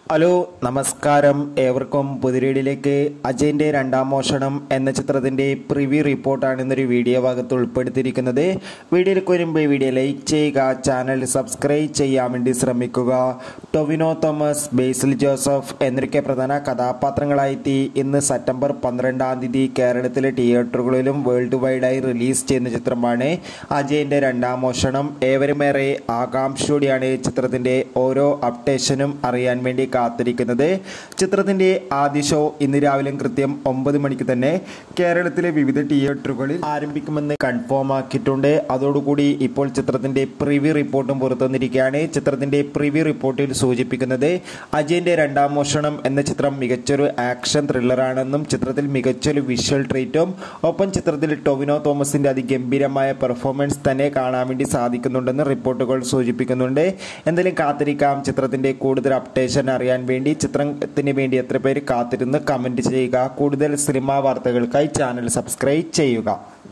hello നമസ്കാരം ഏവർക്കും പുതിരേടിലേക്ക് അജയന്റെ രണ്ടാം മോഷണം എന്ന ചിത്രത്തിന്റെ പ്രിവ്യൂ റിപ്പോർട്ടാണ് ഇന്നൊരു വീഡിയോ ഭാഗത്ത് ഉൾപ്പെടുത്തിയിരിക്കുന്നത് വീഡിയോയിലേക്ക് വരുമ്പോൾ വീഡിയോ ലൈക്ക് ചെയ്യുക ചാനൽ സബ്സ്ക്രൈബ് ചെയ്യാൻ വേണ്ടി ശ്രമിക്കുക ടൊവിനോ തോമസ് ബേസിൽ ജോസഫ് എന്നൊക്കെ പ്രധാന കഥാപാത്രങ്ങളായെത്തി ഇന്ന് സെപ്റ്റംബർ പന്ത്രണ്ടാം തീയതി കേരളത്തിലെ തിയേറ്ററുകളിലും വേൾഡ് വൈഡായി റിലീസ് ചെയ്യുന്ന ചിത്രമാണ് അജയന്റെ രണ്ടാം മോഷണം ഏവരുമേറെ ആകാംക്ഷയോടെയാണ് ചിത്രത്തിന്റെ ഓരോ അപ്ഡേഷനും അറിയാൻ വേണ്ടി കാത്തിരിക്കുന്നത് ചിത്രത്തിന്റെ ആദ്യ ഷോ ഇന്ന് രാവിലെ കൃത്യം ഒമ്പത് മണിക്ക് തന്നെ കേരളത്തിലെ വിവിധ തിയേറ്ററുകളിൽ ആരംഭിക്കുമെന്ന് കൺഫേം ആക്കിയിട്ടുണ്ട് അതോടുകൂടി ഇപ്പോൾ ചിത്രത്തിന്റെ പ്രിവ്യൂ റിപ്പോർട്ടും പുറത്തുവന്നിരിക്കുകയാണ് ചിത്രത്തിന്റെ പ്രിവ്യൂ റിപ്പോർട്ടിൽ സൂചിപ്പിക്കുന്നത് അജയന്റെ രണ്ടാം മോഷണം എന്ന ചിത്രം മികച്ചൊരു ആക്ഷൻ ത്രില്ലറാണെന്നും ചിത്രത്തിൽ മികച്ചൊരു വിഷ്വൽ ട്രീറ്റും ഒപ്പം ചിത്രത്തിൽ ടൊവിനോ തോമസിന്റെ അതിഗംഭീരമായ പെർഫോമൻസ് തന്നെ കാണാൻ വേണ്ടി സാധിക്കുന്നുണ്ടെന്ന് റിപ്പോർട്ടുകൾ സൂചിപ്പിക്കുന്നുണ്ട് എന്തായാലും കാത്തിരിക്കാം ചിത്രത്തിന്റെ കൂടുതൽ അപ്ഡേഷൻ അറിയാൻ വേണ്ടി ചിത്രത്തിന് വേണ്ടി എത്ര പേര് കാത്തിരുന്ന് കമന്റ് ചെയ്യുക കൂടുതൽ സിനിമാ വാർത്തകൾക്കായി ചാനൽ സബ്സ്ക്രൈബ് ചെയ്യുക